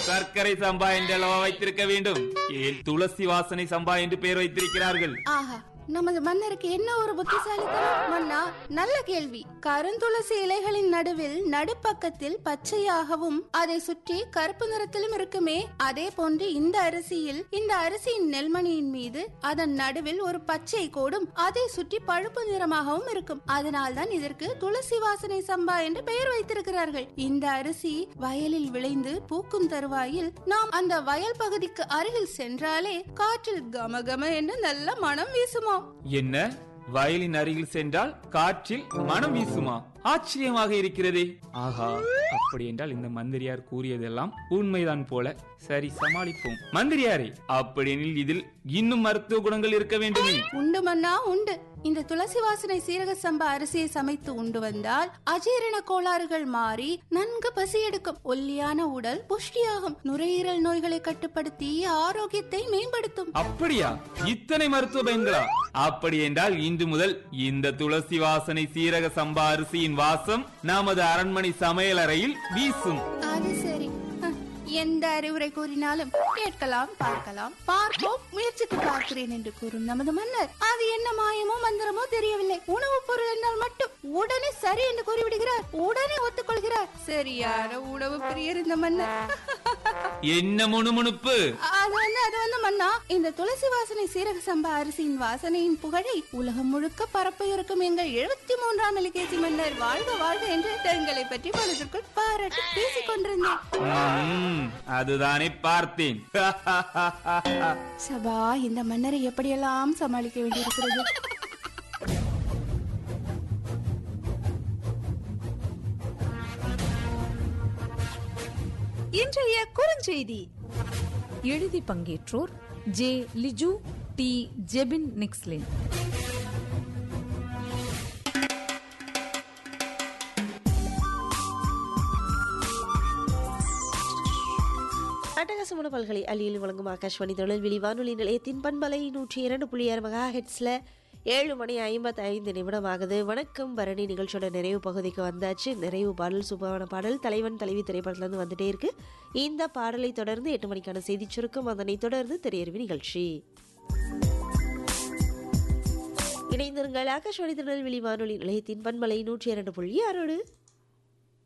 சர்க்கரை சம்பா என்றல்லவா வைத்திருக்க வேண்டும் ஏன் துளசி வாசனை சம்பா என்று பெயர் வைத்திருக்கிறார்கள் ஆஹா நமது மன்னருக்கு என்ன ஒரு புத்திசாலித்தனம் மன்னா நல்ல கேள்வி கருந்துளசி இலைகளின் நடுவில் நடுப்பக்கத்தில் பச்சையாகவும் அதை சுற்றி கருப்பு நிறத்திலும் இருக்குமே அதே போன்று இந்த அரிசியில் இந்த அரிசியின் நெல்மணியின் மீது அதன் நடுவில் ஒரு பச்சை கோடும் அதை சுற்றி பழுப்பு நிறமாகவும் இருக்கும் அதனால்தான் இதற்கு துளசி வாசனை சம்பா என்று பெயர் வைத்திருக்கிறார்கள் இந்த அரிசி வயலில் விளைந்து பூக்கும் தருவாயில் நாம் அந்த வயல் பகுதிக்கு அருகில் சென்றாலே காற்றில் கமகம என்று நல்ல மனம் வீசுமா என்ன வயலின் அருகில் சென்றால் காற்றில் மனம் வீசுமா ஆச்சரியமாக இருக்கிறதே ஆஹா அப்படி என்றால் இந்த மந்திரியார் கூறியதெல்லாம் உண்மைதான் போல சரி சமாளிப்போம் மந்திரியாரே அப்படியெனில் இதில் இன்னும் மருத்துவ குணங்கள் இருக்க வேண்டுமே உண்டு மன்னா உண்டு இந்த துளசி வாசனை சீரக சம்பா அரிசியை சமைத்து உண்டு வந்தால் அஜீரண கோளாறுகள் மாறி நன்கு பசி எடுக்கும் ஒல்லியான உடல் புஷ்டியாகும் நுரையீரல் நோய்களை கட்டுப்படுத்தி ஆரோக்கியத்தை மேம்படுத்தும் அப்படியா இத்தனை மருத்துவ பயன்களா அப்படி என்றால் இன்று முதல் இந்த துளசி வாசனை சீரக சம்பா அரிசியின் வாசம் நமது அரண்மனை சமையலறையில் வீசும் அது சரி ஹ, எந்த அறிவுரை கூறினாலும் கேட்கலாம் பார்க்கலாம் பார்ப்போம் முயற்சித்து பார்க்கிறேன் என்று கூறும் நமது மன்னர் அது என்ன மாயமோ மந்திரமோ தெரியவில்லை உணவுப் பொருள் என்றால் மட்டும் உடனே சரி என்று கூறிவிடுகிறார் உடனே ஒத்துக்கொள்கிறார் சரியான உணவு பிரியர் இந்த மன்னர் என்ன முணுமுணுப்பு அது வந்து அது வந்து மன்னா இந்த துளசி வாசனை சீரக சம்பா அரிசியின் வாசனையின் புகழை உலகம் முழுக்க பரப்ப இருக்கும் எங்கள் எழுபத்தி மூன்றாம் இலகேசி மன்னர் வாழ்க வாழ்க என்று எங்களை பற்றி மனதிற்குள் பாராட்டி பேசிக் கொண்டிருந்தேன் ம்ம், அதுதானே பார்த்தேன் சபா இந்த மன்னரை எப்படியெல்லாம் சமாளிக்க வேண்டியிருக்கிறது இன்றைய குறுஞ்செய்தி எழுதி பங்கேற்றோர் ஜே லிஜு டி ஜெபின் நிக்ஸ்லின் அட்டகாசமான பல்கலை அலியில் வழங்கும் ஆகாஷ்வாணி தொழில்வெளி வானொலி நிலையத்தின் பண்பலை நூற்றி இரண்டு புள்ளி ஆறு மெகா ஹெட்ஸில் ஏழு மணி ஐம்பத்தி ஐந்து நிமிடம் ஆகுது வணக்கம் பரணி நிகழ்ச்சியோட நிறைவு பகுதிக்கு வந்தாச்சு நிறைவு பாடல் சூப்பரான பாடல் தலைவன் தலைவி திரைப்படத்துலேருந்து வந்துட்டே இருக்கு இந்த பாடலை தொடர்ந்து எட்டு மணிக்கான செய்திச் சுருக்கம் அதனைத் தொடர்ந்து திரையறிவு நிகழ்ச்சி இணைந்திருங்கள் ஆகாஷ்வாணி திருநெல்வேலி வானொலி நிலையத்தின் பண்பலை நூற்றி இரண்டு புள்ளி ஆறோடு